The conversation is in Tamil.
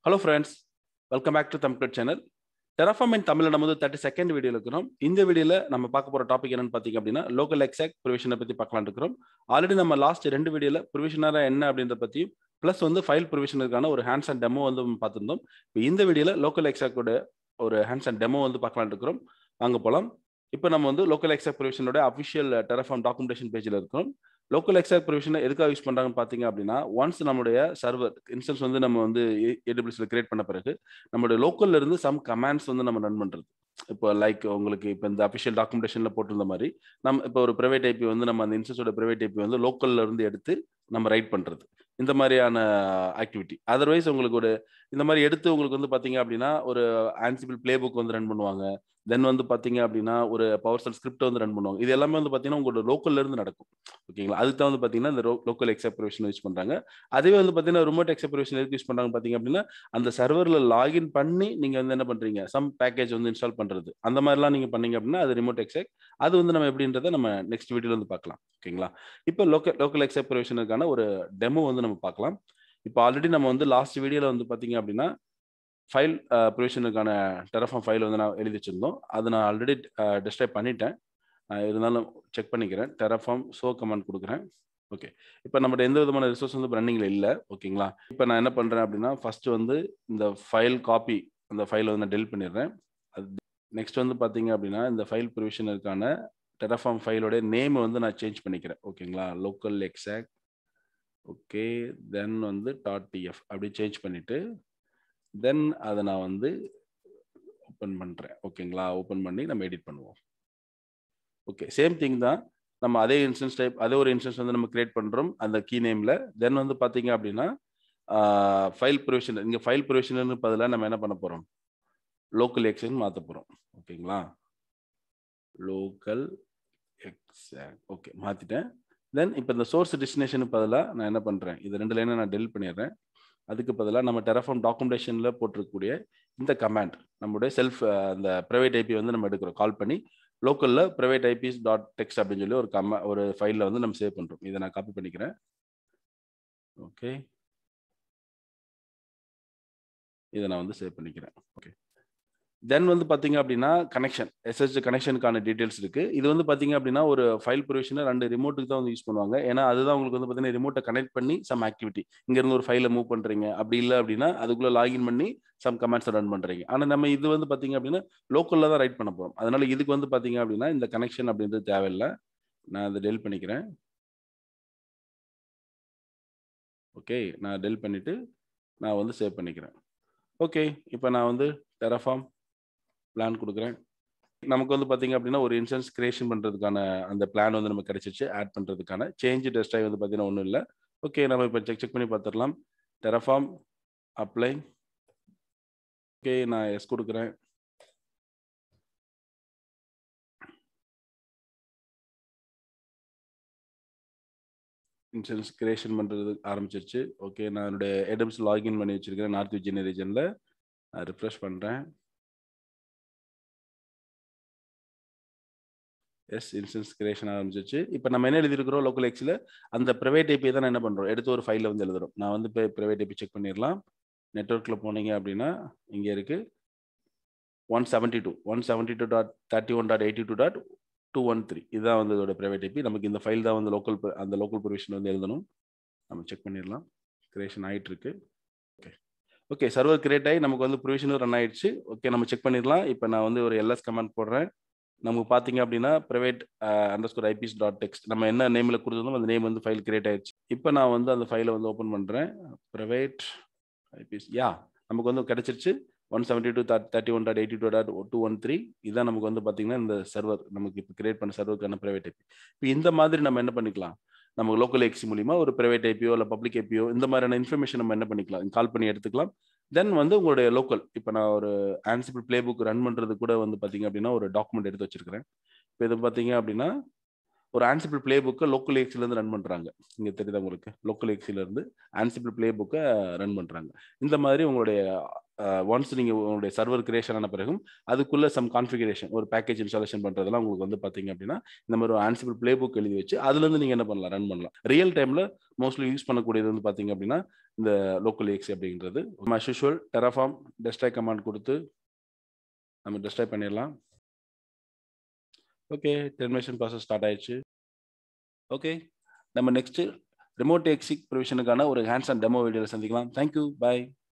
hello friends welcome back to Tamil channel Terraform in Tamil நம்ம வந்து தேர்ட்டி செகண்ட் வீடியோவில் இருக்கிறோம் இந்த வீடியோவில் நம்ம பார்க்க போகிற டாபிக் என்னன்னு பார்த்தீங்க அப்படின்னா லோக்கல் எக்ஸாக்ட் ப்ரொவிஷனை பற்றி பார்க்கலாம் இருக்கிறோம் ஆல்ரெடி நம்ம லாஸ்ட் ரெண்டு வீடியோவில் ப்ரொவிஷனாக என்ன அப்படின்றத பற்றியும் ப்ளஸ் வந்து ஃபைல் ப்ரொவிஷனுக்கான ஒரு ஹேண்ட்ஸ் அண்ட் டெமோ வந்து பார்த்துருந்தோம் இப்போ இந்த வீடியோவில் லோக்கல் எக்ஸாக்டோட ஒரு ஹேண்ட்ஸ் அண்ட் டெமோ வந்து பார்க்கலாம் இருக்கிறோம் அங்கே போகலாம் இப்போ நம்ம வந்து லோக்கல் எக்ஸாக்ட் ப்ரொவிஷனோட அஃபிஷியல் டெரஃபார்ம் டாக்குமெண்டேஷன் பேஜில் இருக்கிறோம் லோக்கல் எக்ஸாக்ட் ப்ரொவிஷனை எதுக்காக யூஸ் பண்ணுறாங்கன்னு பார்த்தீங்க அப்படின்னா ஒன்ஸ் நம்மளுடைய சர்வர் இன்ஸ்டன்ஸ் வந்து நம்ம வந்து ஏடபிள்யூஸில் கிரியேட் பண்ண பிறகு நம்மளுடைய லோக்கல்ல இருந்து சம் கமாண்ட்ஸ் வந்து நம்ம ரன் பண்ணுறது இப்போ லைக் உங்களுக்கு இப்போ இந்த அஃபிஷியல் டாக்குமெண்டேஷனில் போட்டிருந்த மாதிரி நம்ம இப்போ ஒரு ப்ரைவேட் ஐபி வந்து நம்ம அந்த இன்ஸ்டன்ஸோட ப்ரைவேட் ஐபி வந்து லோக்கல்ல இருந்து எடுத்து நம்ம ரைட் பண்ணுறது இந்த மாதிரியான ஆக்டிவிட்டி அதர்வைஸ் உங்களுக்கு ஒரு இந்த மாதிரி எடுத்து உங்களுக்கு வந்து பார்த்தீங்க அப்படின்னா ஒரு ஆன்சிபிள் பிளே புக் வந்து ரன் பண்ணுவாங்க தென் வந்து பார்த்தீங்க அப்படின்னா ஒரு பவர் செல் ஸ்கிரிப்ட் வந்து ரன் பண்ணுவாங்க இது எல்லாமே வந்து பார்த்தீங்கன்னா உங்களோட லோக்கல்ல இருந்து நடக்கும் ஓகேங்களா அதுக்கு தான் வந்து பார்த்தீங்கன்னா இந்த லோக்கல் எக்ஸப்ரேஷன் யூஸ் பண்ணுறாங்க அதுவே வந்து பார்த்தீங்கன்னா ரிமோட் எக்ஸப்ரேஷன் எதுக்கு யூஸ் பண்ணுறாங்க பார்த்தீங்க அப்படின்னா அந்த சர்வரில் லாகின் பண்ணி நீங்கள் வந்து என்ன பண்ணுறீங்க சம் பேக்கேஜ் வந்து இன்ஸ்டால் பண்ணுறது அந்த மாதிரிலாம் நீங்கள் பண்ணீங்க அப்படின்னா அது ரிமோட் எக்ஸெக் அது வந்து நம்ம எப்படின்றத நம்ம நெக்ஸ்ட் வீடியோவில் வந்து பார்க்கலாம் ஓகேங்களா இப்போ லோக்கல் லோக்கல் எக்ஸப்ரேஷனுக்கான ஒரு டெமோ வந்து நம்ம பார்க்கலாம் இப்போ ஆல்ரெடி நம்ம வந்து லாஸ்ட் வீடியோவில் வந்து பார்த்தீங்க அப்படின்னா ஃபைல் ப்ரொவிஷனுக்கான டெரஃபார்ம் ஃபைல் வந்து நான் எழுதி வச்சிருந்தோம் அது நான் ஆல்ரெடி டிஸ்ட்ரைப் பண்ணிட்டேன் இருந்தாலும் செக் பண்ணிக்கிறேன் டெரஃபார்ம் ஷோ கமெண்ட் கொடுக்குறேன் ஓகே இப்போ நம்மகிட்ட எந்த விதமான ரிசோர்ஸ் வந்து ரன்னிங்கில் இல்லை ஓகேங்களா இப்போ நான் என்ன பண்ணுறேன் அப்படின்னா ஃபர்ஸ்ட் வந்து இந்த ஃபைல் காப்பி அந்த ஃபைலை வந்து நான் டெலிட் பண்ணிடுறேன் அது நெக்ஸ்ட் வந்து பார்த்தீங்க அப்படின்னா இந்த ஃபைல் ப்ரொவிஷனுக்கான டெரஃபார்ம் ஃபைலோட நேம் வந்து நான் சேஞ்ச் பண்ணிக்கிறேன் ஓகேங்களா லோக்கல் எக்ஸாக்ட் ஓகே தென் வந்து டாட் டிஎஃப் அப்படி சேஞ்ச் பண்ணிவிட்டு தென் அதை நான் வந்து ஓப்பன் பண்ணுறேன் ஓகேங்களா ஓப்பன் பண்ணி நம்ம எடிட் பண்ணுவோம் ஓகே சேம் திங் தான் நம்ம அதே இன்ஸ்டன்ஸ் டைப் அதே ஒரு இன்ஸ்டன்ஸ் வந்து நம்ம கிரியேட் பண்ணுறோம் அந்த கீ நேமில் தென் வந்து பார்த்தீங்க அப்படின்னா ஃபைல் ப்ரொவிஷன் இங்கே ஃபைல் ப்ரொவிஷனு பதிலாக நம்ம என்ன பண்ண போகிறோம் லோக்கல் எக்ஸன் மாற்ற போகிறோம் ஓகேங்களா லோக்கல் எக்ஸாக்ட் ஓகே மாற்றிட்டேன் தென் இப்போ இந்த சோர்ஸ் டெஸ்டினேஷனுக்கு பதிலாக நான் என்ன பண்ணுறேன் இது ரெண்டு லைனை நான் டெலிட் பண்ணிடுறேன் அதுக்கு பதிலாக நம்ம டெரஃபார்ம் டாக்குமெண்டேஷனில் போட்டிருக்கக்கூடிய இந்த கமாண்ட் நம்மளுடைய செல்ஃப் அந்த ப்ரைவேட் ஐபி வந்து நம்ம எடுக்கிறோம் கால் பண்ணி லோக்கலில் ப்ரைவேட் ஐபிஸ் டாட் டெக்ஸ்ட் அப்படின்னு சொல்லி ஒரு கம ஒரு ஃபைலில் வந்து நம்ம சேவ் பண்ணுறோம் இதை நான் காப்பி பண்ணிக்கிறேன் ஓகே இதை நான் வந்து சேவ் பண்ணிக்கிறேன் ஓகே தென் வந்து பார்த்தீங்க அப்படின்னா கனெக்ஷன் எஸ்எஸ் கனெக்ஷனுக்கான டீட்டெயில்ஸ் இருக்கு இது வந்து பார்த்தீங்க அப்படின்னா ஒரு ஃபைல் ப்ரொவிஷனை ரெண்டு ரிமோட்டுக்கு தான் வந்து யூஸ் பண்ணுவாங்க ஏன்னா அதுதான் உங்களுக்கு வந்து பார்த்தீங்கன்னா ரிமோட்டை கனெக்ட் பண்ணி சம் ஆக்டிவிட்டி இங்கேருந்து ஒரு ஃபைலை மூவ் பண்ணுறீங்க அப்படி இல்லை அப்படின்னா அதுக்குள்ளே லாகின் பண்ணி சம் கமெண்ட்ஸ் ரன் பண்ணுறீங்க ஆனால் நம்ம இது வந்து பார்த்தீங்க அப்படின்னா லோக்கலில் தான் ரைட் பண்ண போகிறோம் அதனால இதுக்கு வந்து பார்த்தீங்க அப்படின்னா இந்த கனெக்ஷன் அப்படின்றது தேவையில்லை நான் அதை டெல் பண்ணிக்கிறேன் ஓகே நான் டெல் பண்ணிவிட்டு நான் வந்து சேவ் பண்ணிக்கிறேன் ஓகே இப்போ நான் வந்து டெரஃபார்ம் பிளான் கொடுக்குறேன் நமக்கு வந்து பார்த்தீங்க அப்படின்னா ஒரு இன்சூரன்ஸ் கிரியேஷன் பண்ணுறதுக்கான அந்த பிளான் வந்து நமக்கு கிடைச்சிச்சு ஆட் பண்ணுறதுக்கான சேஞ்ச் டெஸ்ட் வந்து பார்த்தீங்கன்னா ஒன்றும் இல்லை ஓகே நம்ம இப்போ செக் செக் பண்ணி பார்த்துடலாம் டெரஃபார்ம் அப்ளை ஓகே நான் எஸ் கொடுக்குறேன் இன்சூரன்ஸ் கிரியேஷன் பண்ணுறது ஆரம்பிச்சிருச்சு ஓகே நான் என்னுடைய எடம்ஸ் லாகின் பண்ணி வச்சிருக்கிறேன் நார்த் விஜயன் ரீஜனில் நான் ரிஃப்ரெஷ் பண்ணுறேன் எஸ் இன்சூரன்ஸ் கிரியேஷன் ஆரம்பிச்சிச்சு இப்போ நம்ம என்ன எழுதிருக்கிறோம் லோக்கல் எக்ஸில் அந்த ப்ரைவேட் ஐபி தான் என்ன பண்ணுறோம் எடுத்து ஒரு ஃபைலில் வந்து எழுதுறோம் நான் வந்து இப்போ ப்ரைவேட் ஐபி செக் பண்ணிடலாம் நெட்ஒர்க்கில் போனீங்க அப்படின்னா இங்கே இருக்குது one seventy two one seventy two dot thirty one dot eighty two dot two one three இதுதான் வந்து இதோட ப்ரைவேட் ஐபி நமக்கு இந்த ஃபைல் தான் வந்து லோக்கல் அந்த லோக்கல் ப்ரொவிஷன் வந்து எழுதணும் நம்ம செக் பண்ணிடலாம் கிரியேஷன் ஆகிட்டு இருக்கு ஓகே ஓகே சர்வர் கிரியேட் ஆகி நமக்கு வந்து ப்ரொவிஷனும் ரன் ஆயிடுச்சு ஓகே நம்ம செக் பண்ணிடலாம் இப்போ நான் வந்து ஒரு எல்எஸ் கமெண்ட் போடுறேன் நமக்கு பார்த்தீங்க அப்படின்னா private underscore IPs dot text நம்ம என்ன நேமில் கொடுத்துருந்தோம் அந்த நேம் வந்து ஃபைல் கிரியேட் ஆயிடுச்சு இப்போ நான் வந்து அந்த ஃபைலை வந்து ஓப்பன் பண்ணுறேன் ப்ரைவேட் ஐபிஎஸ் யா நமக்கு வந்து கிடச்சிருச்சு one seventy two thirty one dot eighty two dot two one three இதான் நமக்கு வந்து பார்த்தீங்கன்னா இந்த சர்வர் நமக்கு இப்போ கிரியேட் பண்ண சர்வருக்கான ப்ரைவேட் ஐபி இப்போ இந்த மாதிரி நம்ம என்ன பண்ணிக்கலாம் நம்ம லோக்கல் எக்ஸி மூலியமா ஒரு ப்ரைவேட் ஐபியோ இல்லை பப்ளிக் ஐபியோ இந்த மாதிரியான இன்ஃபர்மேஷன் நம்ம என்ன பண்ணிக்கலாம் கால் பண்ணி எடுத்துக்கலாம் தென் வந்து உங்களுடைய லோக்கல் இப்போ நான் ஒரு ஆன்சிபிள் பிளே புக் ரன் பண்ணுறது கூட வந்து பார்த்தீங்க அப்படின்னா ஒரு டாக்குமெண்ட் எடுத்து வச்சிருக்கிறேன் இப்போ இது பார்த்தீங்க அப்படின்னா ஒரு ஆன்சிபிள் பிளே புக்கை லோக்கல் எக்ஸிலேருந்து ரன் பண்ணுறாங்க இங்கே தெரியுதா உங்களுக்கு லோக்கல் எக்ஸிலேருந்து ஆன்சிபிள் பிளே புக்கை ரன் பண்ணுறாங்க இந்த மாதிரி உங்களுடைய ஒன்ஸ் நீங்கள் உங்களுடைய சர்வர் கிரியேஷன் ஆன பிறகும் அதுக்குள்ள சம் கான்ஃபிகரேஷன் ஒரு பேக்கேஜ் இன்ஸ்டாலேஷன் பண்ணுறதுலாம் உங்களுக்கு வந்து பார்த்தீங்க அப்படின்னா இந்த மாதிரி ஒரு ஆன்சிபிள் பிளே புக் எழுதி வச்சு அதுலேருந்து நீங்கள் என்ன பண்ணலாம் ரன் பண்ணலாம் ரியல் டைமில் மோஸ்ட்லி யூஸ் பண்ணக்கூடியது வந்து பார்த்தீங்க அப்படின்னா இந்த லோக்கல் எக்ஸ் அப்படின்றது நம்ம யூஷுவல் டெராஃபார்ம் டெஸ்ட்ராய் கமாண்ட் கொடுத்து நம்ம டெஸ்ட்ராய் பண்ணிடலாம் ஓகே டெர்மினேஷன் ப்ராசஸ் ஸ்டார்ட் ஆயிடுச்சு ஓகே நம்ம நெக்ஸ்ட் ரிமோட் எக்ஸிக் ப்ரொவிஷனுக்கான ஒரு ஹேண்ட்ஸ் அண்ட் டெமோ வீடியோவில் சந்திக்கலாம் தேங்க்யூ பாய்